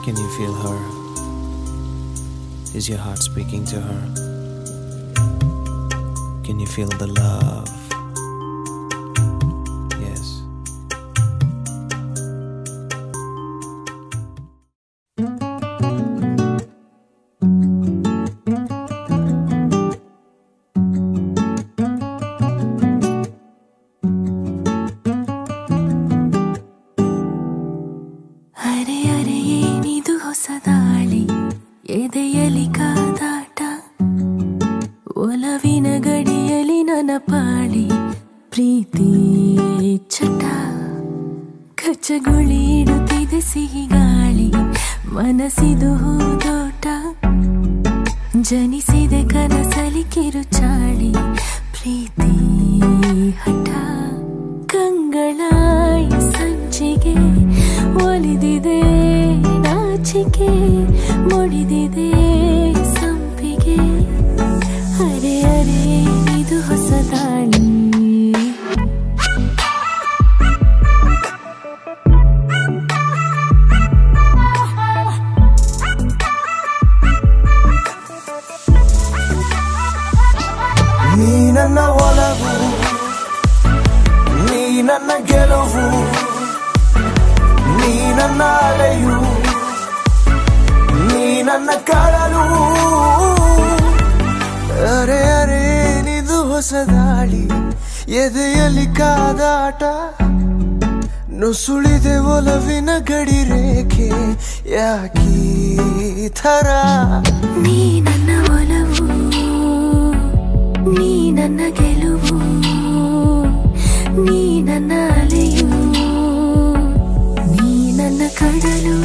Can you feel her? Is your heart speaking to her? Can you feel the love? Yes. ಅರೆ ಅರೆ ಏನಿದು ಹೊಸ ದಾಳಿ ಎದೆಯಲಿ ಕಾದಾಟ ಒಲವಿನ ಗಡಿಯಲಿ ನನ್ನ ಪಾಳಿ ಪ್ರೀತಿ ಚಟ ಕಚ್ಚಗುಳಿ ಇಡುತ್ತಿದೆ ಸಿಹಿ ಗಾಳಿ ಮನಸ್ಸಿದು ಹೂದೋಟ ಜನಿಸಿದೆ ಕನಸಲಿ ಕಿರುಚಾಳಿ ಪ್ರೀತಿ ಹಠ ಕಂಗಳ ಈ ಸಂಚಿಗೆ ಒಲಿದಿದೆ ನಾಚಿಕೆ ಮುಡಿದಿದೆ ಸಂಪಿಗೆ ಅರೆ ಅರೆ ಇದು ಹೊಸ ದಾಳಿ ನೀ ನನ್ನ ಒಲವು ನೀ ನನ್ನ ಗೆಲುವು ನೀ ನನ್ನ ಅಲೆಯು ನೀ ನನ್ನ ಕಡಲು ಅರೆ ಅರೆ ನಿದು ಹೊಸ ದಾಳಿ ಎದೆಯಲ್ಲಿ ಕಾದಾಟ ನುಸುಳಿದೆ ಒಲವಿನ ಗಡಿ ರೇಖೆ ಯಾಕೀ ಥರ ನೀ ನನ್ನ ಒಲವು ನೀ ನನ್ನ ಗೆಲುವು ನೀ ನನ್ನ ಅಲೆಯು ನೀ ನನ್ನ ಕಡಲು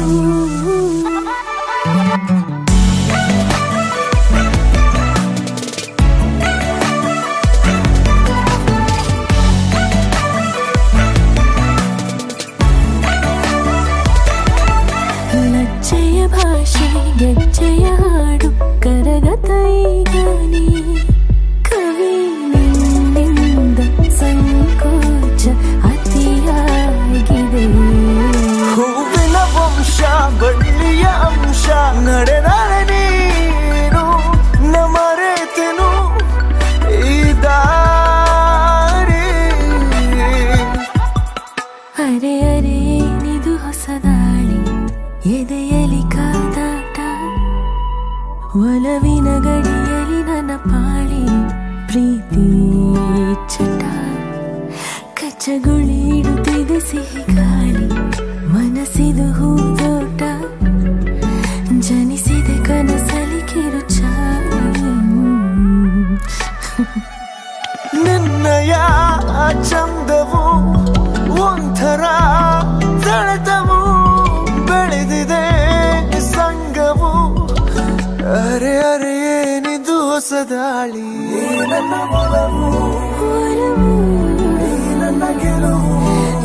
ಲಜ್ಜೆಯ ಭಾಷೆ ಗೆಜ್ಜೆಯ ಹಾಡು ಕರಗತ ಈಗ ನೀ ಕವಿ ನಿನ್ನಿಂದ ಸಂಕೋಚ ಅತಿಯಾಗಿದೆ ಹೂವಿನ ವಂಶ ಬಳ್ಳಿಯ ಅಂಶ ನಡೆದರೆ ನೀನು ನ ಮರೆತೆನು ಈ ದಾರಿ ಅರೆ ಅರೆ ನಿದು ಹೊಸ ದಾಳಿ ಎದೆಯಲಿ ಕಾದಾಟ ಒಲವಿನ ಗಡಿಯಲಿ ನನ್ನ ಪಾಳಿ ಪ್ರೀತಿ ಚಟ ಕಚ್ಚಗುಳಿ ಇಡುತ್ತಿದೆ ಸಿಹಿ ಗಾಳಿ ಮನಸ್ಸಿದು ಹೂದೋಟ ಜನಿಸಿದೆ ಕನಸಲಿ ಕಿರುಚಾಳಿ ನಿನ್ನಯ ಚಂದವು ಒಂಥರ ಸೆಳೆತವು ಬೆಳೆದಿದೆ ಸಂಗವು ಅರೆ ಅರೆ ಏನಿದು ಹೊಸ ದಾಳಿ ನನ್ನ ಒಲವು ನನ್ನ ಗೆಲುವು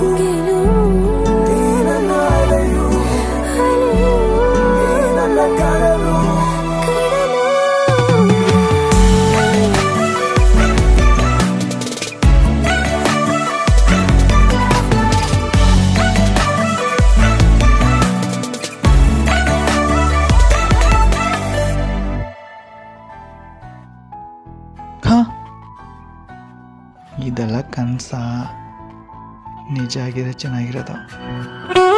ನನ್ನ ಅಲೆಯು ನನ್ನ ಕಡಲು ಹ ಇದೆಲ್ಲ ಕನಸ ನಿಜ ಆಗಿದೆ ಚೆನ್ನಾಗಿರೋದು